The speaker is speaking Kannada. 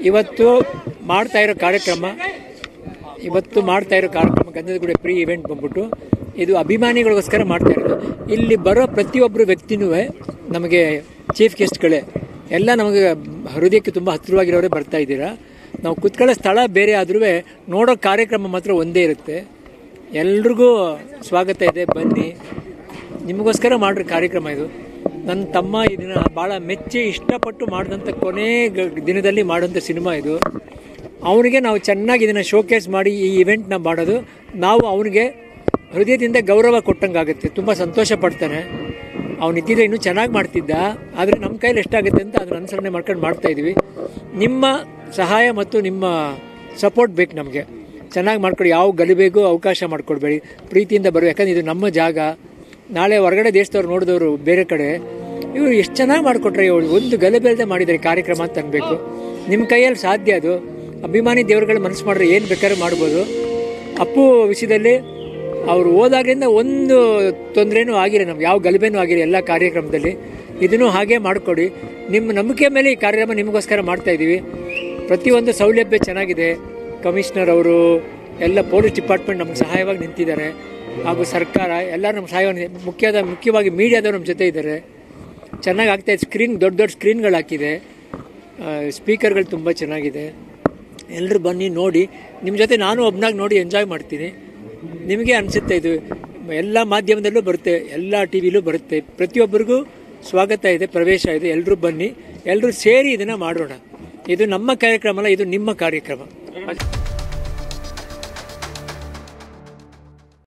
ಇವತ್ತು ಮಾಡ್ತಾ ಇರೋ ಕಾರ್ಯಕ್ರಮ ಇವತ್ತು ಮಾಡ್ತಾ ಇರೋ ಕಾರ್ಯಕ್ರಮ ಗಂಧದ ಗುಡಿ ಪ್ರೀ ಇವೆಂಟ್ ಬಂದ್ಬಿಟ್ಟು ಇದು ಅಭಿಮಾನಿಗಳಿಗೋಸ್ಕರ ಮಾಡ್ತಾ ಇರೋದು ಇಲ್ಲಿ ಬರೋ ಪ್ರತಿಯೊಬ್ಬರು ವ್ಯಕ್ತಿನೂ ನಮಗೆ ಚೀಫ್ ಗೆಸ್ಟ್ಗಳೇ ಎಲ್ಲ ನಮಗೆ ಹೃದಯಕ್ಕೆ ತುಂಬ ಹತ್ತಿರವಾಗಿರೋರೇ ಬರ್ತಾ ಇದ್ದೀರಾ ನಾವು ಕುತ್ಕೊಳ್ಳೋ ಸ್ಥಳ ಬೇರೆ ಆದ್ರೂ ನೋಡೋ ಕಾರ್ಯಕ್ರಮ ಮಾತ್ರ ಒಂದೇ ಇರುತ್ತೆ ಎಲ್ರಿಗೂ ಸ್ವಾಗತ ಇದೆ ಬನ್ನಿ ನಿಮಗೋಸ್ಕರ ಮಾಡಿರೋ ಕಾರ್ಯಕ್ರಮ ಇದು ನನ್ನ ತಮ್ಮ ಇದನ್ನ ಭಾಳ ಮೆಚ್ಚಿ ಇಷ್ಟಪಟ್ಟು ಮಾಡಿದಂಥ ಕೊನೆ ಗ- ದಿನದಲ್ಲಿ ಮಾಡೋಂಥ ಸಿನಿಮಾ ಇದು ಅವನಿಗೆ ನಾವು ಚೆನ್ನಾಗಿ ಇದನ್ನು ಶೋಕೇಸ್ ಮಾಡಿ ಈ ಇವೆಂಟ್ನ ಮಾಡೋದು ನಾವು ಅವನಿಗೆ ಹೃದಯದಿಂದ ಗೌರವ ಕೊಟ್ಟಂಗಾಗುತ್ತೆ ತುಂಬ ಸಂತೋಷ ಪಡ್ತಾನೆ ಅವನು ಇದ್ದಿದ್ರೆ ಇನ್ನೂ ಚೆನ್ನಾಗಿ ಮಾಡ್ತಿದ್ದ ಆದರೆ ನಮ್ಮ ಕೈಲಿ ಎಷ್ಟಾಗುತ್ತೆ ಅಂತ ಅದನ್ನ ಅನುಸರಣೆ ಮಾಡ್ಕೊಂಡು ಮಾಡ್ತಾ ಇದೀವಿ ನಿಮ್ಮ ಸಹಾಯ ಮತ್ತು ನಿಮ್ಮ ಸಪೋರ್ಟ್ ಬೇಕು ನಮಗೆ ಚೆನ್ನಾಗಿ ಮಾಡ್ಕೊಡಿ ಯಾವ ಗಲಿಬೇಗೂ ಅವಕಾಶ ಮಾಡಿಕೊಡ್ಬೇಡಿ ಪ್ರೀತಿಯಿಂದ ಬರೋ ಯಾಕಂದ್ರೆ ಇದು ನಮ್ಮ ಜಾಗ ನಾಳೆ ಹೊರಗಡೆ ದೇಶದವ್ರು ನೋಡಿದವರು ಬೇರೆ ಕಡೆ ಇವರು ಎಷ್ಟು ಚೆನ್ನಾಗಿ ಮಾಡಿಕೊಟ್ರೆ ಇವ್ರು ಒಂದು ಗಲಭೆ ಮಾಡಿದ್ದಾರೆ ಕಾರ್ಯಕ್ರಮ ಅಂತ ಅನ್ಬೇಕು ನಿಮ್ಮ ಕೈಯಲ್ಲಿ ಸಾಧ್ಯ ಅದು ಅಭಿಮಾನಿ ದೇವರುಗಳ ಮನಸ್ಸು ಮಾಡಿದ್ರೆ ಏನು ಬೇಕಾದ್ರೂ ಮಾಡ್ಬೋದು ಅಪ್ಪು ವಿಷಯದಲ್ಲಿ ಅವರು ಹೋದಾಗ್ಲಿಂದ ಒಂದು ತೊಂದರೆನೂ ಆಗಿಲ್ಲ ನಮ್ಗೆ ಯಾವ ಗಲಭೆನೂ ಆಗಿಲ್ಲ ಎಲ್ಲ ಕಾರ್ಯಕ್ರಮದಲ್ಲಿ ಇದನ್ನು ಹಾಗೆ ಮಾಡಿಕೊಡಿ ನಿಮ್ಮ ನಂಬಿಕೆ ಮೇಲೆ ಈ ಕಾರ್ಯಕ್ರಮ ನಿಮಗೋಸ್ಕರ ಮಾಡ್ತಾ ಇದ್ದೀವಿ ಪ್ರತಿಯೊಂದು ಸೌಲಭ್ಯ ಚೆನ್ನಾಗಿದೆ ಕಮಿಷನರ್ ಅವರು ಎಲ್ಲ ಪೊಲೀಸ್ ಡಿಪಾರ್ಟ್ಮೆಂಟ್ ನಮ್ಗೆ ಸಹಾಯವಾಗಿ ನಿಂತಿದ್ದಾರೆ ಹಾಗೂ ಸರ್ಕಾರ ಎಲ್ಲ ನಮ್ಗೆ ಸಹಾಯವಾಗಿ ಮುಖ್ಯದ ಮುಖ್ಯವಾಗಿ ಮೀಡಿಯಾದವರು ನಮ್ಮ ಜೊತೆ ಇದ್ದಾರೆ ಚೆನ್ನಾಗಿ ಆಗ್ತಾ ಇದೆ ಸ್ಕ್ರೀನ್ ದೊಡ್ಡ ದೊಡ್ಡ ಸ್ಕ್ರೀನ್ಗಳು ಹಾಕಿದೆ ಸ್ಪೀಕರ್ಗಳು ತುಂಬ ಚೆನ್ನಾಗಿದೆ ಎಲ್ಲರೂ ಬನ್ನಿ ನೋಡಿ ನಿಮ್ಮ ಜೊತೆ ನಾನು ಒಬ್ಬನಾಗಿ ನೋಡಿ ಎಂಜಾಯ್ ಮಾಡ್ತೀನಿ ನಿಮಗೆ ಅನಿಸುತ್ತೆ ಇದು ಎಲ್ಲ ಮಾಧ್ಯಮದಲ್ಲೂ ಬರುತ್ತೆ ಎಲ್ಲ ಟಿ ವಿಲೂ ಬರುತ್ತೆ ಪ್ರತಿಯೊಬ್ಬರಿಗೂ ಸ್ವಾಗತ ಇದೆ ಪ್ರವೇಶ ಇದೆ ಎಲ್ಲರೂ ಬನ್ನಿ ಎಲ್ಲರೂ ಸೇರಿ ಇದನ್ನು ಮಾಡೋಣ ಇದು ನಮ್ಮ ಕಾರ್ಯಕ್ರಮ ಅಲ್ಲ ಇದು ನಿಮ್ಮ ಕಾರ್ಯಕ್ರಮ